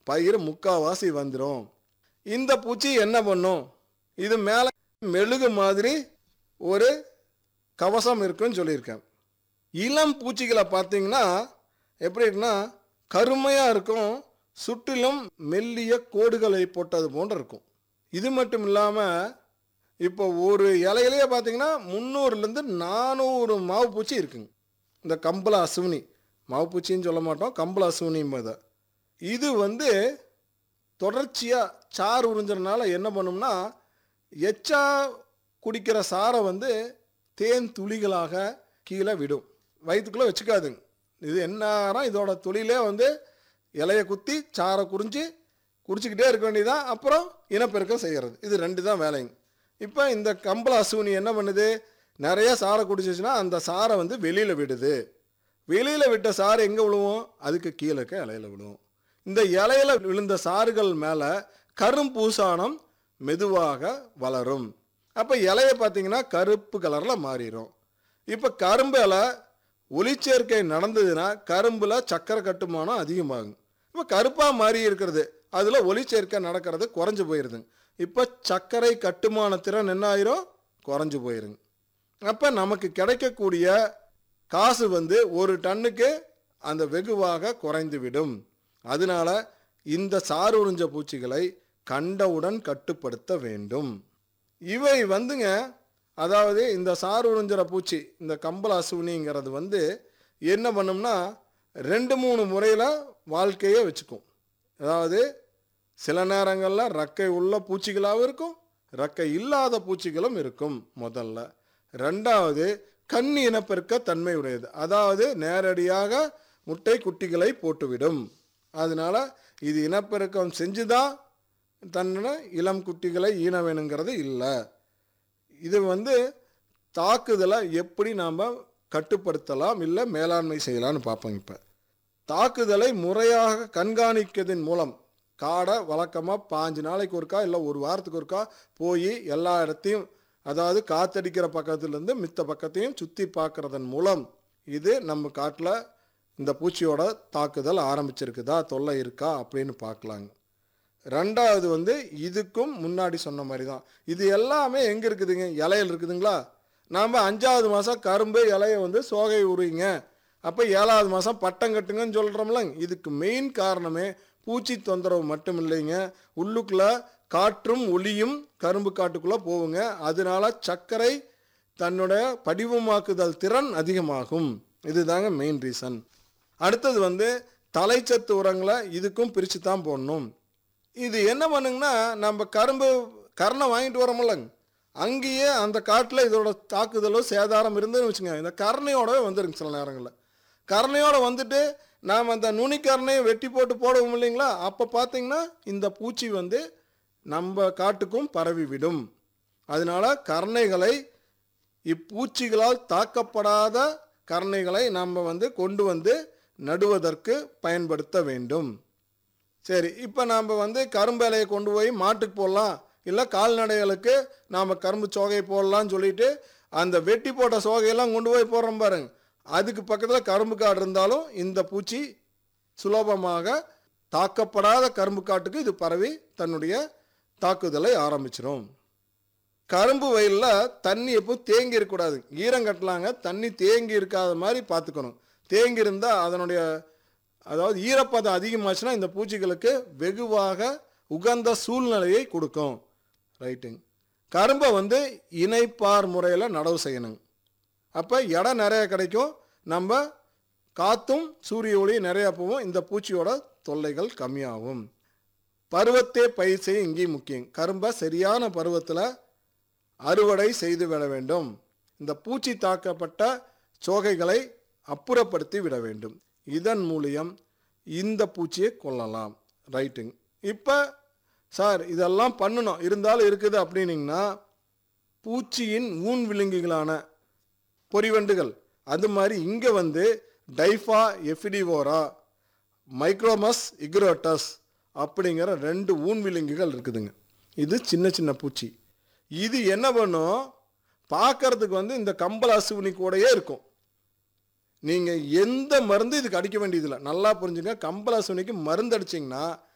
பயிர் முக்காவாசி வந்துடும் இந்த பூச்சி என்ன பண்ணும் இது மேலே மெழுகு மாதிரி ஒரு கவசம் இருக்குன்னு சொல்லியிருக்கேன் இளம் பூச்சிகளை பார்த்தீங்கன்னா எப்படி இருக்குன்னா கருமையாக இருக்கும் சுற்றிலும் மெல்லிய கோடுகளை போட்டது போன்று இருக்கும் இது மட்டும் இல்லாமல் இப்போ ஒரு இலையிலேயே பார்த்தீங்கன்னா முந்நூறுலேருந்து நானூறு மாவு பூச்சி இருக்குங்க இந்த கம்பள அசுவினி மாவு பூச்சின்னு சொல்ல மாட்டோம் கம்பள அசுவினி இதை இது வந்து தொடர்ச்சியாக சாறு உறிஞ்சறனால என்ன பண்ணும்னா எச்சா குடிக்கிற சாரை வந்து தேன் துளிகளாக கீழே விடும் வயிற்றுக்குள்ளே வச்சுக்காதுங்க இது என்ன இதோட தொழிலே வந்து இலையை குத்தி சாரை குறிஞ்சி குடிச்சிக்கிட்டே இருக்க வேண்டியதான் அப்புறம் இனப்பெருக்கம் செய்கிறது இது ரெண்டு தான் வேலைங்க இப்போ இந்த கம்பள அசுவினி என்ன பண்ணுது நிறைய சாரை குடிச்சிச்சுன்னா அந்த சாரை வந்து வெளியில் விடுது வெளியில் விட்ட சாறு எங்கே விழுவும் அதுக்கு கீழே இருக்க இலையில விழுவும் இந்த இலையில விழுந்த சாறுகள் மேலே கரும்பூசானம் மெதுவாக வளரும் அப்போ இலையை பார்த்தீங்கன்னா கருப்பு கலரில் மாறிடும் இப்போ கரும்பு இலை ஒளிச்சேர்க்கை நடந்ததுன்னா கரும்பில் சக்கரை கட்டுமானம் அதிகமாகும் இப்போ கருப்பாக மாறி இருக்கிறது அதில் ஒளிச்சேர்க்கை நடக்கிறது குறைஞ்சு போயிருதுங்க இப்போ சர்க்கரை கட்டுமான திறன் என்ன ஆயிரும் குறைஞ்சு போயிருங்க அப்போ நமக்கு கிடைக்கக்கூடிய காசு வந்து ஒரு டன்னுக்கு அந்த வெகுவாக குறைந்து விடும் அதனால இந்த சாறு உறிஞ்ச பூச்சிகளை கண்டவுடன் கட்டுப்படுத்த வேண்டும் இவை வந்துங்க அதாவது இந்த சாறு உறிஞ்சிற பூச்சி இந்த கம்பள அசுவினிங்கிறது வந்து என்ன பண்ணும்னா ரெண்டு மூணு முறையில் வாழ்க்கையை வச்சுக்கும் அதாவது சில நேரங்களில் ரக்கை உள்ள பூச்சிகளாகவும் இருக்கும் ரக்கை இல்லாத பூச்சிகளும் இருக்கும் முதல்ல ரெண்டாவது கண் இனப்பெருக்க தன்மை உடையது அதாவது நேரடியாக முட்டை குட்டிகளை போட்டுவிடும் அதனால இது இனப்பெருக்கம் செஞ்சுதான் தன்னோட இளம் குட்டிகளை ஈன வேணுங்கிறது இல்லை இது வந்து தாக்குதலை எப்படி நாம் கட்டுப்படுத்தலாம் இல்லை மேலாண்மை செய்யலாம்னு பார்ப்போம் இப்போ தாக்குதலை முறையாக கண்காணிக்கிறதன் மூலம் காடை வழக்கமாக பாஞ்சு நாளைக்கு ஒருக்கா இல்லை ஒரு வாரத்துக்கு ஒருக்கா போய் எல்லா இடத்தையும் அதாவது காத்தடிக்கிற பக்கத்துலேருந்து மித்த பக்கத்தையும் சுற்றி பார்க்கறதன் மூலம் இது நம்ம காட்டில் இந்த பூச்சியோட தாக்குதல் ஆரம்பிச்சிருக்குதா தொல்லை இருக்கா அப்படின்னு பார்க்கலாங்க ரெண்டாவது வந்து இதுக்கும் முன்னாடி சொன்ன மாதிரி தான் இது எல்லாமே எங்கே இருக்குதுங்க இலையில் இருக்குதுங்களா நாம் அஞ்சாவது மாதம் கரும்பு இலையை வந்து சோகை உருவிங்க அப்போ ஏழாவது மாதம் பட்டம் கட்டுங்கன்னு சொல்கிறோம்லங்க இதுக்கு மெயின் காரணமே பூச்சி தொந்தரவு மட்டும் இல்லைங்க உள்ளுக்குள்ளே காற்றும் ஒளியும் கரும்பு காட்டுக்குள்ளே போகுங்க அதனால சர்க்கரை தன்னுடைய படிவமாக்குதல் திறன் அதிகமாகும் இதுதாங்க மெயின் ரீசன் அடுத்தது வந்து தலைச்சத்து உரங்களை இதுக்கும் பிரித்து தான் போடணும் இது என்ன பண்ணுங்கன்னா நம்ம கரும்பு கரணை வாங்கிட்டு வரோமில்லங்க அங்கேயே அந்த காட்டில் இதோட தாக்குதலோ சேதாரம் இருந்துன்னு வச்சுங்க இந்த கரணையோடவே வந்துருங்க சில நேரங்களில் கரணையோட வந்துட்டு நாம் அந்த நுனிக்கரணையை வெட்டி போட்டு போடுவோம் இல்லைங்களா அப்போ பார்த்தீங்கன்னா இந்த பூச்சி வந்து நம்ம காட்டுக்கும் பரவி விடும் அதனால கரணைகளை இப்பூச்சிகளால் தாக்கப்படாத கரணைகளை நம்ம வந்து கொண்டு வந்து நடுவதற்கு பயன்படுத்த வேண்டும் சரி இப்போ நாம் வந்து கரும்பு இலையை கொண்டு போய் மாட்டுக்கு போடலாம் இல்லை கால்நடைகளுக்கு நாம் கரும்பு சோகை போடலாம்னு சொல்லிட்டு அந்த வெட்டி போட்ட சோகையெல்லாம் கொண்டு போய் போடுறோம் பாருங்க அதுக்கு பக்கத்தில் கரும்பு காடு இருந்தாலும் இந்த பூச்சி சுலபமாக தாக்கப்படாத கரும்பு காட்டுக்கு இது பரவி தன்னுடைய தாக்குதலை ஆரம்பிச்சிடும் கரும்பு வயலில் தண்ணி எப்போ தேங்கி இருக்கக்கூடாது ஈரம் கட்டலாங்க தண்ணி தேங்கி இருக்காத மாதிரி பார்த்துக்கணும் தேங்கி இருந்தால் அதனுடைய அதாவது ஈரப்பதம் அதிகமாச்சுன்னா இந்த பூச்சிகளுக்கு வெகுவாக உகந்த சூழ்நிலையை கொடுக்கும் ரைட்டுங்க கரும்பை வந்து இணைப்பார் முறையில் நடவு செய்யணுங்க அப்போ இடம் நிறைய கிடைக்கும் நம்ம காற்றும் சூரிய ஒளி நிறையா போகும் இந்த பூச்சியோட தொல்லைகள் கம்மியாகும் பருவத்தே பயிர் செய்ய இங்கேயும் முக்கியம் கரும்பை சரியான பருவத்தில் அறுவடை செய்து விட வேண்டும் இந்த பூச்சி தாக்கப்பட்ட சோகைகளை அப்புறப்படுத்தி விட வேண்டும் இதன் மூலியம் இந்த பூச்சியை கொல்லலாம் ரைட்டுங்க இப்போ சார் இதெல்லாம் பண்ணணும் இருந்தாலும் இருக்குது அப்படின்னீங்கன்னா பூச்சியின் ஊன் விலங்குகளான பொறிவண்டுகள் அது மாதிரி இங்கே வந்து டைஃபா எஃபிடிவோரா மைக்ரோமஸ் இக்ரோட்டஸ் அப்படிங்கிற ரெண்டு ஊன் விலங்குகள் இருக்குதுங்க இது சின்ன சின்ன பூச்சி இது என்ன பண்ணும் பார்க்கறதுக்கு வந்து இந்த கம்பள அசுவினி கூடயே இருக்கும் நீங்கள் எந்த மருந்து இதுக்கு அடிக்க வேண்டியதில்லை நல்லா புரிஞ்சுங்க கம்பள அசுவினிக்கு மருந்து அடிச்சிங்கன்னா